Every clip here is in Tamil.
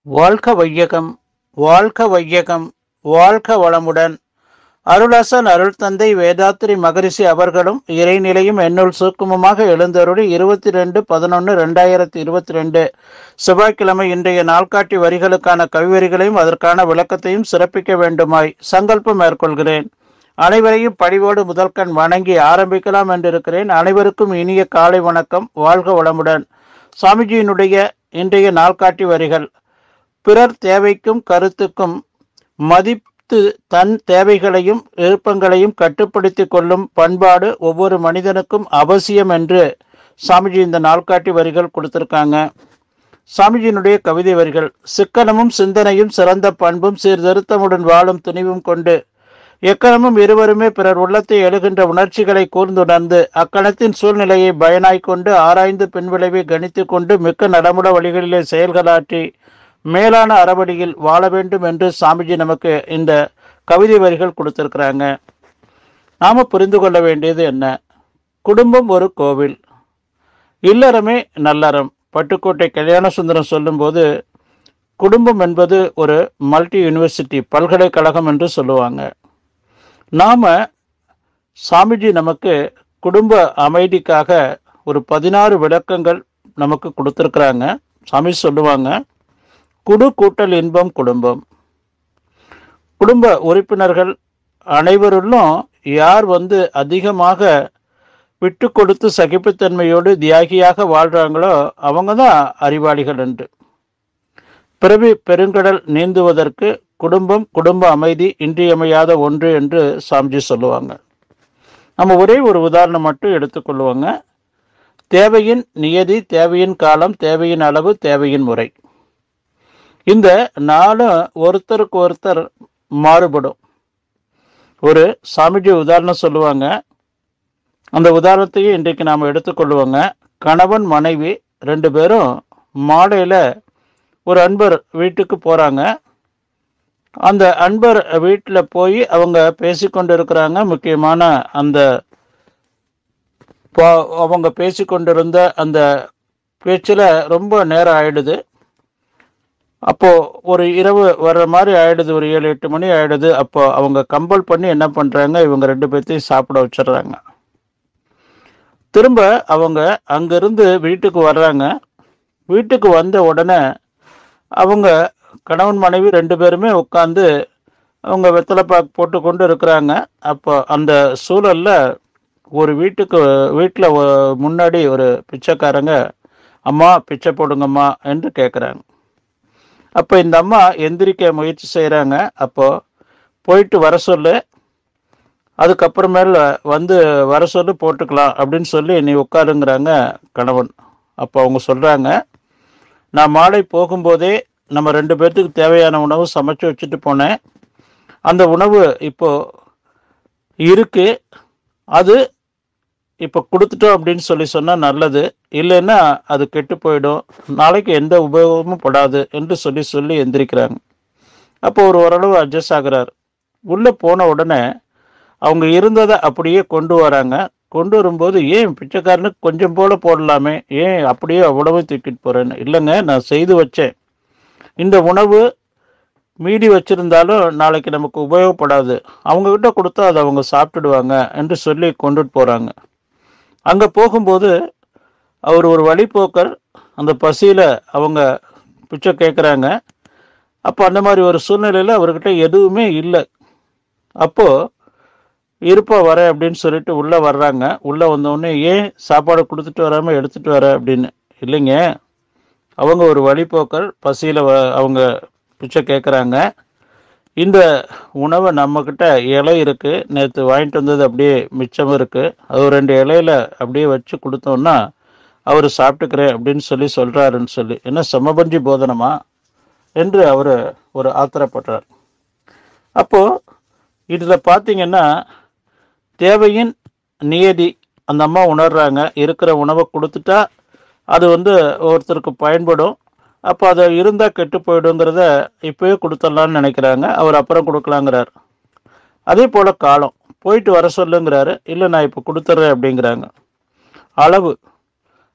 வாழ்க வையகம் வாழ்க வையகம் வாழ்க வளமுடன் அருளாசன் அருள் தந்தை வேதாத்திரி மகரிஷி அவர்களும் இறைநிலையும் என்னுள் சூக்குமமாக எழுந்தருளி இருபத்தி ரெண்டு பதினொன்று ரெண்டாயிரத்தி இருபத்தி ரெண்டு செவ்வாய்க்கிழமை இன்றைய நாள்காட்டி வரிகளுக்கான கவிவரிகளையும் அதற்கான விளக்கத்தையும் சிறப்பிக்க வேண்டுமாய் சங்கல்பம் மேற்கொள்கிறேன் அனைவரையும் பணிவோடு முதல்கண் வணங்கி ஆரம்பிக்கலாம் என்றிருக்கிறேன் அனைவருக்கும் இனிய காலை வணக்கம் வாழ்க வளமுடன் சாமிஜியினுடைய இன்றைய நாள்காட்டி வரிகள் பிறர் தேவைக்கும் கருத்துக்கும் மதித்து தன் தேவைகளையும் விருப்பங்களையும் கட்டுப்படுத்தி கொள்ளும் பண்பாடு ஒவ்வொரு மனிதனுக்கும் அவசியம் என்று சாமிஜி இந்த நாள்காட்டி வரிகள் கொடுத்திருக்காங்க சாமிஜியினுடைய கவிதை வரிகள் சிக்கனமும் சிந்தனையும் சிறந்த பண்பும் சீர்திருத்தமுடன் வாழும் துணிவும் கொண்டு எக்கணமும் இருவருமே பிறர் உள்ளத்தை எழுகின்ற உணர்ச்சிகளை கூர்ந்துணர்ந்து அக்கணத்தின் சூழ்நிலையை பயனாய்க் கொண்டு ஆராய்ந்து பின்விளைவை கணித்து கொண்டு மிக்க நடைமுறை வழிகளிலே செயல்களாற்றி மேலான அறவழியில் வாழ வேண்டும் என்று சாமிஜி நமக்கு இந்த கவிதை வரிகள் கொடுத்திருக்கிறாங்க நாம புரிந்து கொள்ள வேண்டியது என்ன குடும்பம் ஒரு கோவில் இல்லறமே நல்லறம் பட்டுக்கோட்டை கல்யாண சுந்தரம் சொல்லும்போது குடும்பம் என்பது ஒரு மல்டி யூனிவர்சிட்டி பல்கலைக்கழகம் என்று சொல்லுவாங்க நாம சாமிஜி நமக்கு குடும்ப அமைதிக்காக ஒரு பதினாறு விளக்கங்கள் நமக்கு கொடுத்துருக்குறாங்க சாமி சொல்லுவாங்க குடு கூட்டல் இன்பம் குடும்பம் குடும்ப உறுப்பினர்கள் அனைவருள்ளும் யார் வந்து அதிகமாக விட்டு கொடுத்து சகிப்புத்தன்மையோடு தியாகியாக வாழ்றாங்களோ அவங்க தான் அறிவாளிகள் என்று பிறவி பெருங்கடல் நீந்துவதற்கு குடும்பம் குடும்ப அமைதி இன்றியமையாத ஒன்று என்று சாமிஜி சொல்லுவாங்க நம்ம ஒரே ஒரு உதாரணம் மட்டும் எடுத்துக்கொள்வாங்க தேவையின் நியதி தேவையின் காலம் தேவையின் அளவு தேவையின் முறை இந்த நாளும் ஒருத்தருக்கு ஒருத்தர் மாறுபடும் ஒரு சாமிஜி உதாரணம் சொல்லுவாங்க அந்த உதாரணத்தையும் இன்றைக்கு நாம் எடுத்துக்கொள்ளுவோங்க கணவன் மனைவி ரெண்டு பேரும் மாலையில் ஒரு அன்பர் வீட்டுக்கு போகிறாங்க அந்த அன்பர் வீட்டில் போய் அவங்க பேசிக்கொண்டு இருக்கிறாங்க முக்கியமான அந்த பா- அவங்க பேசிக்கொண்டிருந்த அந்த பேச்சில் ரொம்ப நேரம் ஆயிடுது அப்போ ஒரு இரவு வர்ற மாதிரி ஆயிடுது ஒரு ஏழு எட்டு மணி ஆயிடுது அப்போ அவங்க கம்பல் பண்ணி என்ன பண்றாங்க இவங்க ரெண்டு பேர்த்தையும் சாப்பிட வச்சிடுறாங்க திரும்ப அவங்க அங்கிருந்து வீட்டுக்கு வர்றாங்க வீட்டுக்கு வந்த உடனே அவங்க கணவன் மனைவி ரெண்டு பேருமே உட்காந்து அவங்க வெத்தலை பாக்கு போட்டு கொண்டு இருக்கிறாங்க அப்போ அந்த சூழல்ல ஒரு வீட்டுக்கு வீட்டில் முன்னாடி ஒரு பிச்சைக்காரங்க அம்மா பிச்சை போடுங்கம்மா என்று கேட்குறாங்க அப்போ இந்த அம்மா எந்திரிக்க முயற்சி செய்கிறாங்க அப்போ போயிட்டு வர சொல்லு அதுக்கப்புறமேல வந்து வர சொல்லு போட்டுக்கலாம் அப்படின்னு சொல்லி நீ உட்காருங்கிறாங்க கணவன் அப்போ அவங்க சொல்கிறாங்க நான் மாலை போகும்போதே நம்ம ரெண்டு பேர்த்துக்கு தேவையான உணவு சமைச்சு வச்சுட்டு போனேன் அந்த உணவு இப்போ இருக்கு அது இப்போ கொடுத்துட்டோம் அப்படின்னு சொல்லி சொன்னால் நல்லது இல்லைன்னா அது கெட்டு போயிடும் நாளைக்கு எந்த உபயோகமும் படாது என்று சொல்லி சொல்லி எந்திரிக்கிறாங்க அப்போ ஒரு ஓரளவு அட்ஜஸ்ட் ஆகுறார் உள்ளே போன உடனே அவங்க இருந்ததை அப்படியே கொண்டு வராங்க கொண்டு வரும்போது ஏன் பிச்சைக்காரனுக்கு கொஞ்சம் போல போடலாமே ஏன் அப்படியே அவ்வளவு தூக்கிட்டு போறேன்னு இல்லைங்க நான் செய்து வச்சேன் இந்த உணவு மீதி வச்சிருந்தாலும் நாளைக்கு நமக்கு உபயோகப்படாது அவங்க கிட்ட கொடுத்தா அதை அவங்க சாப்பிட்டுடுவாங்க என்று சொல்லி கொண்டுட்டு போறாங்க அங்க போகும்போது அவர் ஒரு வழிப்போக்கர் அந்த பசியில அவங்க பிச்சை கேட்குறாங்க அப்போ அந்த மாதிரி ஒரு சூழ்நிலையில் அவர்கிட்ட எதுவுமே இல்லை அப்போ இருப்பா வரேன் அப்படின்னு சொல்லிட்டு உள்ளே வர்றாங்க உள்ளே வந்தோடனே ஏன் சாப்பாடு கொடுத்துட்டு வராமல் எடுத்துட்டு வர அப்படின்னு இல்லைங்க அவங்க ஒரு வழிப்போக்கர் பசியில் வ அவங்க பிச்சை கேட்குறாங்க இந்த உணவை நம்மக்கிட்ட இலை இருக்குது நேற்று வாங்கிட்டு வந்தது அப்படியே மிச்சம் இருக்குது அது ஒரு ரெண்டு இலையில அப்படியே வச்சு கொடுத்தோன்னா அவர் சாப்பிட்டுக்கிறேன் அப்படின்னு சொல்லி சொல்கிறாருன்னு சொல்லி என்ன சமபஞ்சி போதனமா என்று அவர் ஒரு ஆத்திரப்படுறார் அப்போது இதில் பார்த்தீங்கன்னா தேவையின் நியதி அந்த அம்மா உணர்றாங்க இருக்கிற உணவை கொடுத்துட்டா அது வந்து ஒருத்தருக்கு பயன்படும் அப்போ அது இருந்தால் கெட்டு போயிடுங்கிறத இப்போயே கொடுத்துடலான்னு நினைக்கிறாங்க அவர் அப்புறம் கொடுக்கலாங்கிறார் அதே போல் காலம் போயிட்டு வர சொல்லுங்கிறாரு இல்லை நான் இப்போ கொடுத்துட்றேன் அப்படிங்கிறாங்க அளவு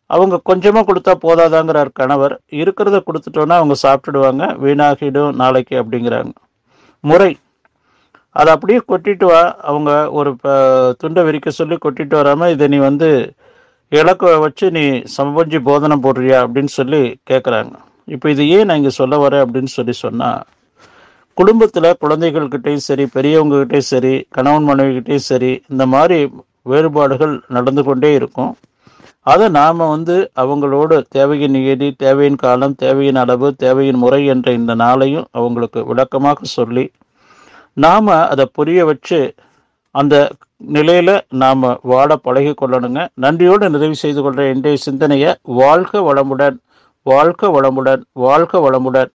அவங்க கொஞ்சமாக கொடுத்தா போதாதாங்கிறார் கணவர் இருக்கிறத கொடுத்துட்டோன்னா அவங்க சாப்பிட்டுடுவாங்க வீணாகிடும் நாளைக்கு அப்படிங்கிறாங்க முறை அதை அப்படியே கொட்டிட்டு வா அவங்க ஒரு ப- துண்டை விரிக்க சொல்லி கொட்டிட்டு வராமல் இதை நீ வந்து இலக்க வச்சு நீ சமபஞ்சி போதனை போடுறியா அப்படின்னு சொல்லி கேட்குறாங்க இப்போ இது ஏன் நான் இங்கே சொல்ல வரேன் அப்படின்னு சொல்லி சொன்னால் குடும்பத்தில் குழந்தைகள்கிட்டையும் சரி பெரியவங்ககிட்டையும் சரி கணவன் மனைவிகிட்டையும் சரி இந்த மாதிரி வேறுபாடுகள் நடந்து கொண்டே இருக்கும் அதை நாம் வந்து அவங்களோட தேவையின் நியதி தேவையின் காலம் தேவையின் அளவு தேவையின் முறை என்ற இந்த நாளையும் அவங்களுக்கு விளக்கமாக சொல்லி நாம் அதை புரிய வச்சு அந்த நிலையில் நாம் வாழ பழகி கொள்ளணுங்க நன்றியோடு நிறைவு செய்து கொள்கிற இன்றைய சிந்தனையை வாழ்க வளமுடன் வாழ்க வளமுடன் வாழ்க வளமுடன்